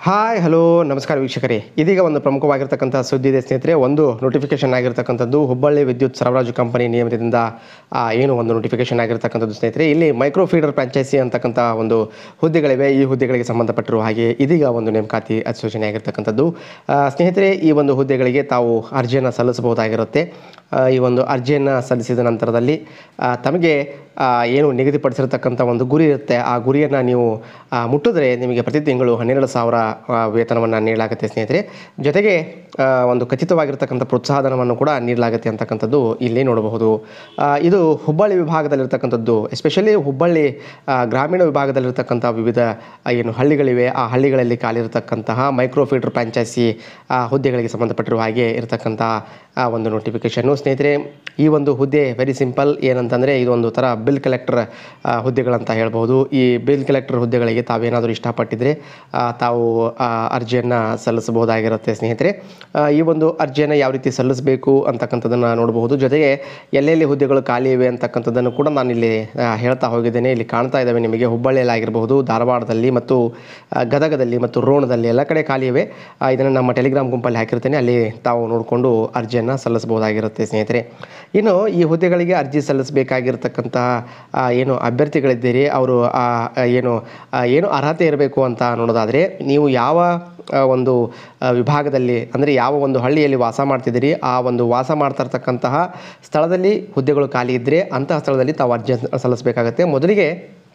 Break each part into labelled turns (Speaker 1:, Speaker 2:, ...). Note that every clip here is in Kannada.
Speaker 1: ಹಾಯ್ ಹಲೋ ನಮಸ್ಕಾರ ವೀಕ್ಷಕರೇ ಇದೀಗ ಒಂದು ಪ್ರಮುಖವಾಗಿರ್ತಕ್ಕಂಥ ಸುದ್ದಿ ಇದೆ ಸ್ನೇಹಿತರೆ ಒಂದು ನೋಟಿಫಿಕೇಶನ್ ಆಗಿರ್ತಕ್ಕಂಥದ್ದು ಹುಬ್ಬಳ್ಳಿ ವಿದ್ಯುತ್ ಸರಬರಾಜು ಕಂಪನಿ ನಿಯಮಿತದಿಂದ ಆ, ಏನು ಒಂದು ನೋಟಿಫಿಕೇಶನ್ ಆಗಿರ್ತಕ್ಕಂಥದ್ದು ಸ್ನೇಹಿತರೆ ಇಲ್ಲಿ ಮೈಕ್ರೋ ಫೀಡರ್ ಫ್ರಾಂಚೈಸಿ ಅಂತಕ್ಕಂಥ ಒಂದು ಹುದ್ದೆಗಳಿವೆ ಈ ಹುದ್ದೆಗಳಿಗೆ ಸಂಬಂಧಪಟ್ಟಿರುವ ಹಾಗೆ ಇದೀಗ ಒಂದು ನೇಮಕಾತಿ ಅಧಿಸೂಚನೆ ಆಗಿರ್ತಕ್ಕಂಥದ್ದು ಆ, ಸ್ನೇಹಿತರೆ ಈ ಒಂದು ಹುದ್ದೆಗಳಿಗೆ ತಾವು ಅರ್ಜಿಯನ್ನು ಸಲ್ಲಿಸಬಹುದಾಗಿರುತ್ತೆ ಆ, ಈ ಒಂದು ಅರ್ಜಿಯನ್ನು ಸಲ್ಲಿಸಿದ ನಂತರದಲ್ಲಿ ಆ, ತಮಗೆ ಆ, ಏನು ನಿಗದಿಪಡಿಸಿರ್ತಕ್ಕಂಥ ಒಂದು ಗುರಿ ಇರುತ್ತೆ ಆ ಗುರಿಯನ್ನು ನೀವು ಆ, ಮುಟ್ಟಿದ್ರೆ ನಿಮಗೆ ಪ್ರತಿ ತಿಂಗಳು ಹನ್ನೆರಡು ಸಾವಿರ ವೇತನವನ್ನು ನೀಡಲಾಗುತ್ತೆ ಸ್ನೇಹಿತರೆ ಜೊತೆಗೆ ಆ, ಒಂದು ಖಚಿತವಾಗಿರ್ತಕ್ಕಂಥ ಪ್ರೋತ್ಸಾಹಧನವನ್ನು ಕೂಡ ನೀಡಲಾಗುತ್ತೆ ಅಂತಕ್ಕಂಥದ್ದು ಇಲ್ಲಿ ನೋಡಬಹುದು ಆ, ಇದು ಹುಬ್ಬಳ್ಳಿ ವಿಭಾಗದಲ್ಲಿರ್ತಕ್ಕಂಥದ್ದು ಎಸ್ಪೆಷಲಿ ಹುಬ್ಬಳ್ಳಿ ಆ, ಗ್ರಾಮೀಣ ವಿಭಾಗದಲ್ಲಿರ್ತಕ್ಕಂಥ ವಿವಿಧ ಆ, ಏನು ಹಳ್ಳಿಗಳಿವೆ ಆ ಹಳ್ಳಿಗಳಲ್ಲಿ ಖಾಲಿರ್ತಕ್ಕಂತಹ ಮೈಕ್ರೋ ಫೀಡರ್ ಫ್ರಾಂಚೈಸಿ ಆ, ಹುದ್ದೆಗಳಿಗೆ ಸಂಬಂಧಪಟ್ಟಿರುವ ಹಾಗೆ ಇರತಕ್ಕಂಥ ಆ ಒಂದು ನೋಟಿಫಿಕೇಷನ್ನು ಸ್ನೇಹಿತರೆ ಈ ಒಂದು ಹುದ್ದೆ ವೆರಿ ಸಿಂಪಲ್ ಏನಂತಂದರೆ ಇದು ಒಂದು ಥರ ಬಿಲ್ ಕಲೆಕ್ಟರ್ ಆ, ಹುದ್ದೆಗಳಂತ ಹೇಳ್ಬೋದು ಈ ಬಿಲ್ ಕಲೆಕ್ಟರ್ ಹುದ್ದೆಗಳಿಗೆ ತಾವೇನಾದರೂ ಇಷ್ಟಪಟ್ಟಿದ್ರೆ ಆ, ತಾವು ಅರ್ಜಿಯನ್ನು ಸಲ್ಲಿಸಬಹುದಾಗಿರುತ್ತೆ ಸ್ನೇಹಿತರೆ ಆ, ಈ ಒಂದು ಅರ್ಜಿಯನ್ನು ಯಾವ ರೀತಿ ಸಲ್ಲಿಸಬೇಕು ಅಂತಕ್ಕಂಥದ್ದನ್ನು ನೋಡಬಹುದು ಜೊತೆಗೆ ಎಲ್ಲೆಲ್ಲಿ ಹುದ್ದೆಗಳು ಖಾಲಿ ಇವೆ ಅಂತಕ್ಕಂಥದ್ದನ್ನು ಕೂಡ ನಾನು ಇಲ್ಲಿ ಆ, ಹೇಳ್ತಾ ಹೋಗಿದ್ದೇನೆ ಇಲ್ಲಿ ಕಾಣ್ತಾ ಇದ್ದಾವೆ ನಿಮಗೆ ಹುಬ್ಬಳ್ಳಿಯಲ್ಲಿ ಆಗಿರಬಹುದು ಧಾರವಾಡದಲ್ಲಿ ಮತ್ತು ಆ, ಗದಗದಲ್ಲಿ ಮತ್ತು ರೋಣದಲ್ಲಿ ಎಲ್ಲ ಕಡೆ ಖಾಲಿ ಇವೆ ಆ, ಇದನ್ನು ನಮ್ಮ ಟೆಲಿಗ್ರಾಮ್ ಗುಂಪಲ್ಲಿ ಹಾಕಿರ್ತೇನೆ ಅಲ್ಲಿ ತಾವು ನೋಡಿಕೊಂಡು ಅರ್ಜಿಯನ್ನು ಸಲ್ಲಿಸಬಹುದಾಗಿರುತ್ತೆ ಸ್ನೇಹಿತರೆ ಇನ್ನು ಈ ಹುದ್ದೆಗಳಿಗೆ ಅರ್ಜಿ ಸಲ್ಲಿಸಬೇಕಾಗಿರ್ತಕ್ಕಂತಹ ಆ, ಏನು ಅಭ್ಯರ್ಥಿಗಳಿದ್ದೀರಿ ಅವರು ಆ, ಆ, ಏನು ಆ, ಏನು ಅರ್ಹತೆ ಇರಬೇಕು ಅಂತ ನೋಡೋದಾದರೆ ನೀವು ಯಾವ ಆ, ಒಂದು ಆ, ವಿಭಾಗದಲ್ಲಿ ಅಂದರೆ ಯಾವ ಒಂದು ಹಳ್ಳಿಯಲ್ಲಿ ವಾಸ ಮಾಡ್ತಿದ್ದೀರಿ ಆ ಒಂದು ವಾಸ ಮಾಡ್ತಾ ಇರ್ತಕ್ಕಂತಹ ಸ್ಥಳದಲ್ಲಿ ಹುದ್ದೆಗಳು ಖಾಲಿ ಇದ್ದರೆ ಅಂತಹ ಸ್ಥಳದಲ್ಲಿ ತಾವು ಅರ್ಜಿ ಸಲ್ಲಿಸಬೇಕಾಗತ್ತೆ ಮೊದಲಿಗೆ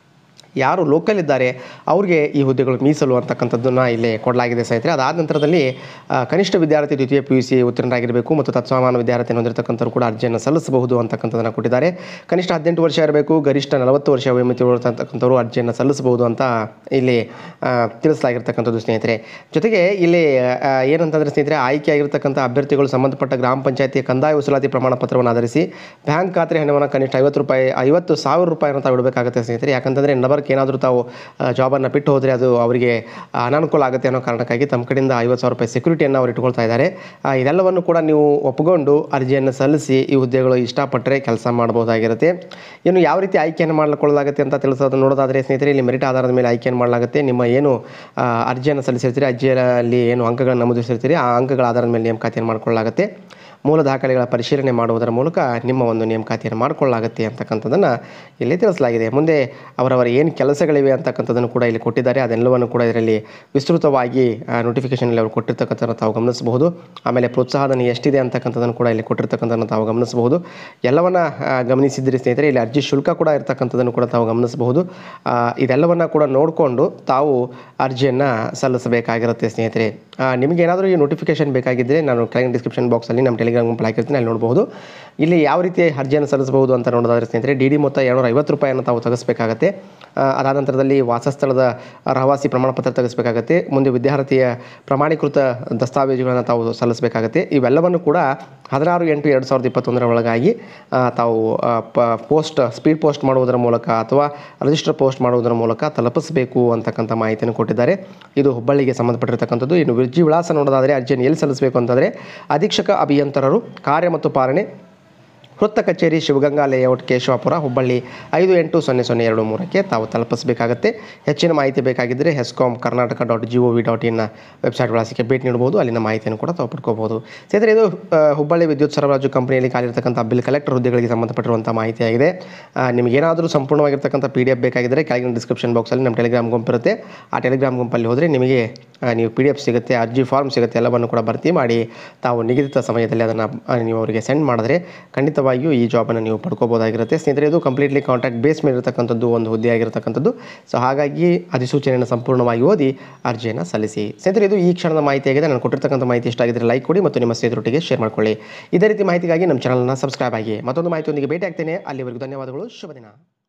Speaker 1: ಯಾರು ಲೋಕಲ್ ಇದ್ದಾರೆ ಅವ್ರಿಗೆ ಈ ಹುದ್ದೆಗಳು ಮೀಸಲು ಅಂತಕ್ಕಂಥದ್ದನ್ನು ಇಲ್ಲಿ ಕೊಡಲಾಗಿದೆ ಸ್ನೇಹಿತರೆ ಅದಾದ ನಂತರದಲ್ಲಿ ಆ, ಕನಿಷ್ಠ ವಿದ್ಯಾರ್ಥಿ ದ್ವಿತೀಯ ಪಿ ಯು ಸಿ ಉತ್ತೀರ್ಣರಾಗಿರಬೇಕು ಮತ್ತು ತತ್ಸಮಾನ ವಿದ್ಯಾರ್ಥಿ ಹೊಂದಿರತಕ್ಕಂಥವ್ರು ಕೂಡ ಅರ್ಜಿಯನ್ನು ಸಲ್ಲಿಸಬಹುದು ಅಂತಕ್ಕಂಥದ್ದನ್ನು ಕೊಟ್ಟಿದ್ದಾರೆ ಕನಿಷ್ಠ ಹದಿನೆಂಟು ವರ್ಷ ಇರಬೇಕು ಗರಿಷ್ಠ ನಲವತ್ತು ವರ್ಷ ವಯೋಮಿತಿ ಇರತಕ್ಕಂಥವ್ರು ಅರ್ಜಿಯನ್ನು ಸಲ್ಲಿಸಬಹುದು ಅಂತ ಇಲ್ಲಿ ಆ, ತಿಳಿಸಲಾಗಿರ್ತಕ್ಕಂಥದ್ದು ಸ್ನೇಹಿತರೆ ಜೊತೆಗೆ ಇಲ್ಲಿ ಆ, ಏನಂತಂದರೆ ಸ್ನೇಹಿತರೆ ಆಯ್ಕೆಯಾಗಿರ್ತಕ್ಕಂಥ ಅಭ್ಯರ್ಥಿಗಳು ಸಂಬಂಧಪಟ್ಟ ಗ್ರಾಮ ಪಂಚಾಯತಿ ಕಂದಾಯ ವಸೂಲಾತಿ ಪ್ರಮಾಣ ಪತ್ರವನ್ನು ಆಧರಿಸಿ ಬ್ಯಾಂಕ್ ಖಾತೆ ಹಣವನ್ನು ಕನಿಷ್ಠ ಐವತ್ತು ರೂಪಾಯಿ ಐವತ್ತು ಸಾವಿರ ರೂಪಾಯಿನ ತಾವು ಇಡಬೇಕಾಗುತ್ತೆ ಸ್ನೇಹಿತರೆ ಯಾಕಂತಂದರೆ ನಬರ್ಕ್ ಏನಾದರೂ ತಾವು ಜಾಬನ್ನು ಬಿಟ್ಟು ಹೋದರೆ ಅದು ಅವರಿಗೆ ಅನಾನುಕೂಲ ಆಗುತ್ತೆ ಅನ್ನೋ ಕಾರಣಕ್ಕಾಗಿ ತಮ್ಮ ಕಡೆಯಿಂದ ಐವತ್ತು ಸಾವಿರ ರೂಪಾಯಿ ಸೆಕ್ಯೂರಿಟಿಯನ್ನು ಅವ್ರು ಇಟ್ಕೊಳ್ತಾ ಇದ್ದಾರೆ ಆ, ಇದೆಲ್ಲವನ್ನು ಕೂಡ ನೀವು ಒಪ್ಪಿಕೊಂಡು ಅರ್ಜಿಯನ್ನು ಸಲ್ಲಿಸಿ ಈ ಹುದ್ದೆಗಳು ಇಷ್ಟಪಟ್ಟರೆ ಕೆಲಸ ಮಾಡಬಹುದಾಗಿರುತ್ತೆ ಇನ್ನು ಯಾವ ರೀತಿ ಆಯ್ಕೆಯನ್ನು ಮಾಡಿಕೊಳ್ಳಲಾಗುತ್ತೆ ಅಂತ ತಿಳಿಸೋದು ನೋಡೋದಾದರೆ ಸ್ನೇಹಿತರೆ ಇಲ್ಲಿ ಮೆರಿಟ್ ಆಧಾರದ ಮೇಲೆ ಆಯ್ಕೆಯನ್ನು ಮಾಡಲಾಗುತ್ತೆ ನಿಮ್ಮ ಏನು ಆ, ಅರ್ಜಿಯನ್ನು ಸಲ್ಲಿಸಿರ್ತೀರಿ ಅರ್ಜಿಯಲ್ಲಿ ಏನು ಅಂಕಗಳನ್ನು ನಮೂದಿಸಿರ್ತೀರಿ ಆ ಅಂಕಗಳ ಆಧಾರದ ಮೇಲೆ ನೇಮಕಾತಿಯನ್ನು ಮಾಡಿಕೊಳ್ಳಲಾಗುತ್ತೆ ಮೂಲ ದಾಖಲೆಗಳ ಪರಿಶೀಲನೆ ಮಾಡುವುದರ ಮೂಲಕ ನಿಮ್ಮ ಒಂದು ನೇಮಕಾತಿಯನ್ನು ಮಾಡಿಕೊಳ್ಳಲಾಗುತ್ತೆ ಅಂತಕ್ಕಂಥದ್ದನ್ನು ಇಲ್ಲಿ ತಿಳಿಸಲಾಗಿದೆ ಮುಂದೆ ಅವರವರ ಏನು ಕೆಲಸಗಳಿವೆ ಅಂತಕ್ಕಂಥದ್ದನ್ನು ಕೂಡ ಇಲ್ಲಿ ಕೊಟ್ಟಿದ್ದಾರೆ ಅದೆಲ್ಲವನ್ನು ಕೂಡ ಇದರಲ್ಲಿ ವಿಸ್ತೃತವಾಗಿ ನೋಟಿಫಿಕೇಷನಲ್ಲಿ ಅವರು ಕೊಟ್ಟಿರ್ತಕ್ಕಂಥದ್ದನ್ನು ತಾವು ಗಮನಿಸಬಹುದು ಆಮೇಲೆ ಪ್ರೋತ್ಸಾಹಧನ ಎಷ್ಟಿದೆ ಅಂತಕ್ಕಂಥದ್ದನ್ನು ಕೂಡ ಇಲ್ಲಿ ಕೊಟ್ಟಿರ್ತಕ್ಕಂಥದ್ದನ್ನು ತಾವು ಗಮನಿಸಬಹುದು ಎಲ್ಲವನ್ನ ಆ, ಗಮನಿಸಿದ್ರಿ ಸ್ನೇಹಿತರೆ ಇಲ್ಲಿ ಅರ್ಜಿ ಶುಲ್ಕ ಕೂಡ ಇರ್ತಕ್ಕಂಥದ್ದನ್ನು ಕೂಡ ತಾವು ಗಮನಿಸಬಹುದು ಆ, ಇದೆಲ್ಲವನ್ನು ಕೂಡ ನೋಡಿಕೊಂಡು ತಾವು ಅರ್ಜಿಯನ್ನು ಸಲ್ಲಿಸಬೇಕಾಗಿರುತ್ತೆ ಸ್ನೇಹಿತರೆ ಆ, ನಿಮಗೇನಾದರೂ ಈ ನೋಟಿಫಿಕೇಶನ್ ಬೇಕಾಗಿದ್ದರೆ ನಾನು ಕೆಳಗಿನ ಡಿಸ್ಕ್ರಿಪ್ಷನ್ ಬಾಕ್ಸಲ್ಲಿ ನಮ್ಮ ಟೆಲಿಗ್ರಾಮ್ ಗುಂಪಲ್ಲಿ ಹಾಕಿರ್ತೀನಿ ಅಲ್ಲಿ ನೋಡ್ಬೋದು ಇಲ್ಲಿ ಯಾವ ರೀತಿ ಅರ್ಜಿಯನ್ನು ಸಲ್ಲಿಸಬಹುದು ಅಂತ ನೋಡೋದಾದ್ರೆ ಸ್ನೇಹಿತರೆ ಡಿ ಡಿ ಮೊತ್ತ ಏಳ್ನೂರ ಐವತ್ತು ರೂಪಾಯಿಯನ್ನು ತಾವು ತೆಗೆಸಬೇಕಾಗತ್ತೆ ಆ, ಅದಾದ ನಂತರದಲ್ಲಿ ವಾಸಸ್ಥಳದ ರಹವಾಸಿ ಪ್ರಮಾಣ ಪತ್ರ ತೆಗೆಸಬೇಕಾಗತ್ತೆ ಮುಂದೆ ವಿದ್ಯಾರ್ಥಿಯ ಪ್ರಮಾಣೀಕೃತ ದಸ್ತಾವೇಜುಗಳನ್ನು ತಾವು ಸಲ್ಲಿಸಬೇಕಾಗತ್ತೆ ಇವೆಲ್ಲವನ್ನು ಕೂಡ ಹದಿನಾರು ಎಂಟು ಎರಡು ಸಾವಿರದ ಇಪ್ಪತ್ತೊಂದರ ಒಳಗಾಗಿ ಆ, ತಾವು ಆ, ಪ ಪೋಸ್ಟ್ ಸ್ಪೀಡ್ ಪೋಸ್ಟ್ ಮಾಡುವುದರ ಮೂಲಕ ಅಥವಾ ರಿಜಿಸ್ಟರ್ ಪೋಸ್ಟ್ ಮಾಡುವುದರ ಮೂಲಕ ತಲುಪಿಸಬೇಕು ಅಂತಕ್ಕಂಥ ಮಾಹಿತಿಯನ್ನು ಕೊಟ್ಟಿದ್ದಾರೆ ಇದು ಹುಬ್ಬಳ್ಳಿಗೆ ಸಂಬಂಧಪಟ್ಟಿರ್ತಕ್ಕಂಥದ್ದು ಇನ್ನು ವಿರ್ಜಿ ವಿಳಾಸ ನೋಡೋದಾದರೆ ಅರ್ಜಿಯನ್ನು ಎಲ್ಲಿ ಸಲ್ಲಿಸಬೇಕು ಅಂತಂದರೆ ಅಧೀಕ್ಷಕ ಅಭಿಯಂತರರು ಕಾರ್ಯ ಮತ್ತು ಪಾಲನೆ ವೃತ್ತ ಕಚೇರಿ ಶಿವಗಂಗಾ ಲೇಔಟ್ ಕೇಶವಾಪುರ ಹುಬ್ಬಳ್ಳಿ ಐದು ಎಂಟು ಸೊನ್ನೆ ಸೊನ್ನೆ ಎರಡು ಮೂರಕ್ಕೆ ತಾವು ತಲುಪಿಸಬೇಕಾಗುತ್ತೆ ಹೆಚ್ಚಿನ ಮಾಹಿತಿ ಬೇಕಾಗಿದ್ದರೆ HESCOM Karnataka dot G O V dot in website ವಿಳಾಸಕ್ಕೆ ಭೇಟಿ ನೀಡಬಹುದು ಅಲ್ಲಿನ ಮಾಹಿತಿಯನ್ನು ಕೂಡ ತಾವು ಪಡ್ಕೋಬಹುದು ಸ್ನೇಹಿತರೆ ಇದು ಆ, ಹುಬ್ಬಳ್ಳಿ ವಿದ್ಯುತ್ ಸರಬರಾಜು ಕಂಪನಿಯಲ್ಲಿ ಖಾಲಿರ್ತಕ್ಕಂಥ ಬಿಲ್ ಕಲೆಕ್ಟರ್ ಹುದ್ದೆಗಳಿಗೆ ಸಂಬಂಧಪಟ್ಟಿರುವಂಥ ಮಾಹಿತಿಯಾಗಿದೆ ಆ, ನಿಮಗೇನಾದರೂ ಸಂಪೂರ್ಣವಾಗಿರ್ತಕ್ಕಂಥ ಪಿ ಡಿ ಎಫ್ ಬೇಕಾಗಿದ್ದರೆ ಕೆಳಗಿನ ಡಿಸ್ಕ್ರಿಪ್ಷನ್ ಬಾಕ್ಸಲ್ಲಿ ನಮ್ಮ ಟೆಲಿಗ್ರಾಮ್ ಗುಂಪು ಇರುತ್ತೆ ಆ ಟೆಲಿಗ್ರಾಮ್ ಗುಂಪಲ್ಲಿ ಹೋದರೆ ನಿಮಗೆ ಆ, ನೀವು ಪಿ ಡಿ ಎಫ್ ಸಿಗುತ್ತೆ ಅರ್ಜಿ ಫಾರ್ಮ್ ಸಿಗುತ್ತೆ ಎಲ್ಲವನ್ನು ಕೂಡ ಭರ್ತಿ ಮಾಡಿ ತಾವು ನಿಗದಿತ ಸಮಯದಲ್ಲಿ ಅದನ್ನು ನೀವು ಅವರಿಗೆ ಸೆಂಡ್ ಮಾಡಿದ್ರೆ ಖಂಡಿತವಾಗಿಯೂ ಈ ಜಾಬನ್ನು ನೀವು ಪಡ್ಕೋಬೋದಾಗಿರುತ್ತೆ ಸ್ನೇಹಿತರೆ ಇದು ಕಂಪ್ಲೀಟ್ಲಿ ಕಾಂಟ್ಯಾಕ್ಟ್ ಬೇಸ್ ಮೇಲೆ ಇರತಕ್ಕಂಥದ್ದು ಒಂದು ಹುದ್ದೆ ಆಗಿರತಕ್ಕಂಥದ್ದು ಸೊ ಹಾಗಾಗಿ ಅಧಿಸೂಚನೆಯನ್ನು ಸಂಪೂರ್ಣವಾಗಿ ಓದಿ ಅರ್ಜಿಯನ್ನು ಸಲ್ಲಿಸಿ ಸ್ನೇಹಿತರೆ ಇದು ಈ ಕ್ಷಣದ ಮಾಹಿತಿಯಾಗಿದೆ ನಾನು ಕೊಟ್ಟಿರ್ತಕ್ಕಂಥ ಮಾಹಿತಿ ಇಷ್ಟ ಆಗಿದ್ರೆ ಲೈಕ್ ಕೊಡಿ ಮತ್ತು ನಿಮ್ಮ ಸ್ನೇಹಿತರೊಟ್ಟಿಗೆ ಶೇರ್ ಮಾಡ್ಕೊಳ್ಳಿ ಇದೇ ರೀತಿ ಮಾಹಿತಿಗಾಗಿ ನಮ್ಮ ಚಾನಲ್ನ ಸಬ್ಸ್ಕ್ರೈಬ್ ಆಗಿ ಮತ್ತೊಂದು ಮಾಹಿತಿಯೊಂದಿಗೆ ಭೇಟಿ ಆಗ್ತೇನೆ ಅಲ್ಲಿವರೆಗೂ ಧನ್ಯವಾದಗಳು ಶುಭ ದಿನ